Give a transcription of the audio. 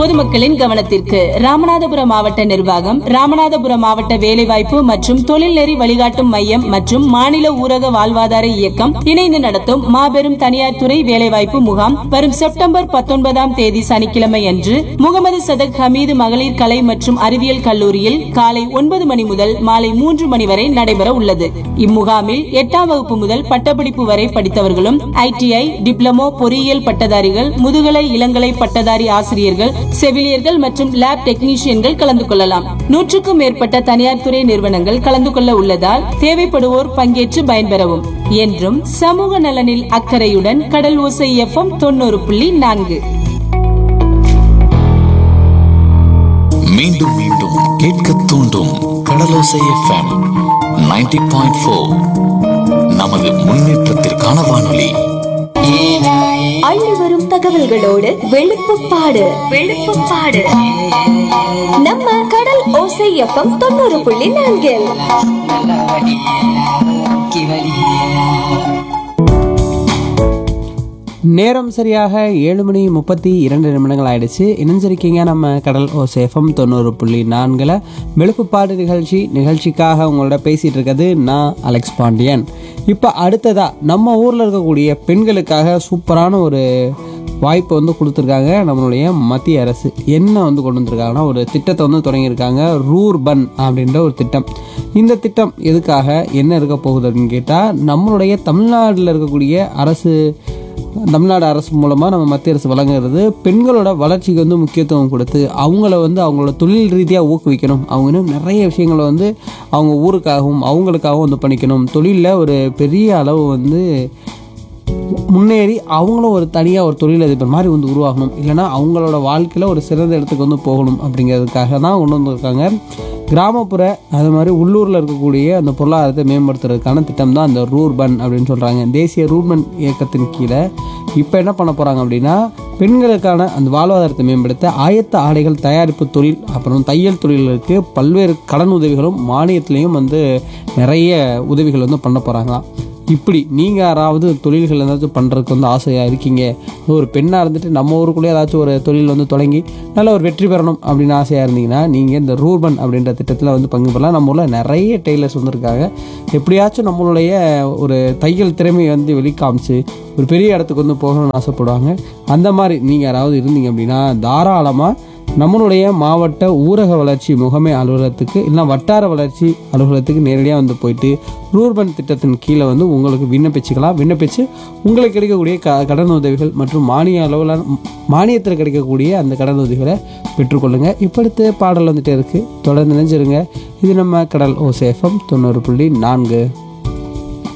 பொதுமக்களின் கவனத்திற்கு ராமநாதபுரம் மாவட்ட நிர்வாகம் ராமநாதபுரம் மாவட்ட வேலைவாய்ப்பு மற்றும் தொழில்நெறி வழிகாட்டும் மையம் மற்றும் மாநில ஊரக வாழ்வாதார இயக்கம் இணைந்து நடத்தும் மாபெரும் தனியார் துறை வேலைவாய்ப்பு முகாம் வரும் செப்டம்பர் பத்தொன்பதாம் தேதி சனிக்கிழமை அன்று முகமது சதக் ஹமீது மகளிர் கலை மற்றும் அறிவியல் கல்லூரியில் காலை ஒன்பது மணி முதல் மாலை மூன்று மணி வரை நடைபெற உள்ளது இம்முகாமில் எட்டாம் வகுப்பு முதல் பட்டப்படிப்பு வரை படித்தவர்களும் ஐடிஐ டிப்ளமோ பொறியியல் பட்டதாரிகள் முதுகலை இளங்கலை பட்டதாரி ஆசிரியர்கள் செவிலியர்கள் மற்றும் லேப் டெக்னீஷியன்கள் கலந்து கொள்ளலாம் நூற்றுக்கும் மேற்பட்ட தனியார் துறை நிறுவனங்கள் கலந்து கொள்ள உள்ளதால் தேவைப்படுவோர் பங்கேற்று பயன்பெறவும் என்றும் சமூக நலனில் அக்கறையுடன் கடல் ஓசை எஃப்எம் தொண்ணூறு புள்ளி நான்கு மீண்டும் மீண்டும் கேட்க தூண்டும் கடலோசை எஃப்எம் 90.4 பாயிண்ட் ஃபோர் நமது முன்னேற்றத்திற்கான வானொலி அள்ளி வரும் தகவல்களோடு வெளுப்புப்பாடு வெளுப்புப்பாடு நம்ம கடல் ஓசை எஃப்எம் தொண்ணூறு புள்ளி நான்கில் நல்லா வடி கிவலி நேரம் சரியாக ஏழு மணி முப்பத்தி இரண்டு நிமிடங்கள் ஆயிடுச்சு இணைஞ்சிருக்கீங்க நம்ம கடல் ஓ சேஃபம் தொண்ணூறு புள்ளி நான்கில் வெளுப்புப்பாடு நிகழ்ச்சி நிகழ்ச்சிக்காக உங்களோட பேசிகிட்டு இருக்கிறது நான் அலெக்ஸ் பாண்டியன் இப்போ அடுத்ததாக நம்ம ஊரில் இருக்கக்கூடிய பெண்களுக்காக சூப்பரான ஒரு வாய்ப்பு வந்து கொடுத்துருக்காங்க நம்மளுடைய மத்திய அரசு என்ன வந்து கொண்டு வந்திருக்காங்கன்னா ஒரு திட்டத்தை வந்து தொடங்கியிருக்காங்க ரூர்பன் அப்படின்ற ஒரு திட்டம் இந்த திட்டம் எதுக்காக என்ன இருக்க போகுது அப்படின்னு கேட்டால் நம்மளுடைய தமிழ்நாட்டில் இருக்கக்கூடிய அரசு தமிழ்நாடு அரசு மூலமாக நம்ம மத்திய அரசு வழங்குறது பெண்களோட வளர்ச்சிக்கு வந்து முக்கியத்துவம் கொடுத்து அவங்கள வந்து அவங்களோட தொழில் ரீதியாக ஊக்குவிக்கணும் அவங்க இன்னும் நிறைய விஷயங்களை வந்து அவங்க ஊருக்காகவும் அவங்களுக்காகவும் வந்து பண்ணிக்கணும் தொழிலில் ஒரு பெரிய அளவு வந்து முன்னேறி அவங்களும் ஒரு தனியாக ஒரு தொழிலதிபர் மாதிரி வந்து உருவாகணும் இல்லைனா அவங்களோட வாழ்க்கையில் ஒரு சிறந்த இடத்துக்கு வந்து போகணும் அப்படிங்கிறதுக்காக தான் கொண்டு வந்திருக்காங்க கிராமப்புற அது மாதிரி உள்ளூரில் இருக்கக்கூடிய அந்த பொருளாதாரத்தை மேம்படுத்துறதுக்கான திட்டம் தான் அந்த ரூர்பன் அப்படின்னு சொல்கிறாங்க தேசிய ரூர்பன் இயக்கத்தின் கீழே இப்போ என்ன பண்ண போகிறாங்க அப்படின்னா பெண்களுக்கான அந்த வாழ்வாதாரத்தை மேம்படுத்த ஆயத்த ஆடைகள் தயாரிப்பு தொழில் அப்புறம் தையல் தொழில்களுக்கு பல்வேறு கடன் உதவிகளும் மானியத்திலையும் வந்து நிறைய உதவிகள் வந்து பண்ண போகிறாங்களாம் இப்படி நீங்கள் யாராவது தொழில்கள் ஏதாச்சும் பண்ணுறதுக்கு வந்து ஆசையாக இருக்கீங்க ஒரு பெண்ணாக இருந்துட்டு நம்ம ஊருக்குள்ளேயே ஏதாச்சும் ஒரு தொழில் வந்து தொடங்கி நல்ல ஒரு வெற்றி பெறணும் அப்படின்னு ஆசையாக இருந்தீங்கன்னா நீங்கள் இந்த ரூர்பன் அப்படின்ற திட்டத்தில் வந்து பங்கு பெறலாம் நம்ம ஊரில் நிறைய டெய்லர்ஸ் வந்துருக்காங்க எப்படியாச்சும் நம்மளுடைய ஒரு தையல் திறமையை வந்து வெளிக்காமிச்சு ஒரு பெரிய இடத்துக்கு வந்து போகணும்னு ஆசைப்படுவாங்க அந்த மாதிரி நீங்கள் யாராவது இருந்தீங்க அப்படின்னா தாராளமாக நம்மளுடைய மாவட்ட ஊரக வளர்ச்சி முகமை அலுவலகத்துக்கு இல்லை வட்டார வளர்ச்சி அலுவலகத்துக்கு நேரடியாக வந்து போயிட்டு ரூர்பன் திட்டத்தின் கீழே வந்து உங்களுக்கு விண்ணப்பிச்சுக்கலாம் விண்ணப்பிச்சு உங்களுக்கு கிடைக்கக்கூடிய க கடன் உதவிகள் மற்றும் மானிய அளவிலான மானியத்தில் கிடைக்கக்கூடிய அந்த கடன் உதவிகளை பெற்றுக்கொள்ளுங்கள் இப்போ அடுத்து பாடல் வந்துட்டே இருக்குது தொடர்ந்து நினைஞ்சிருங்க இது நம்ம கடல் ஓசேஃபம் தொண்ணூறு புள்ளி நான்கு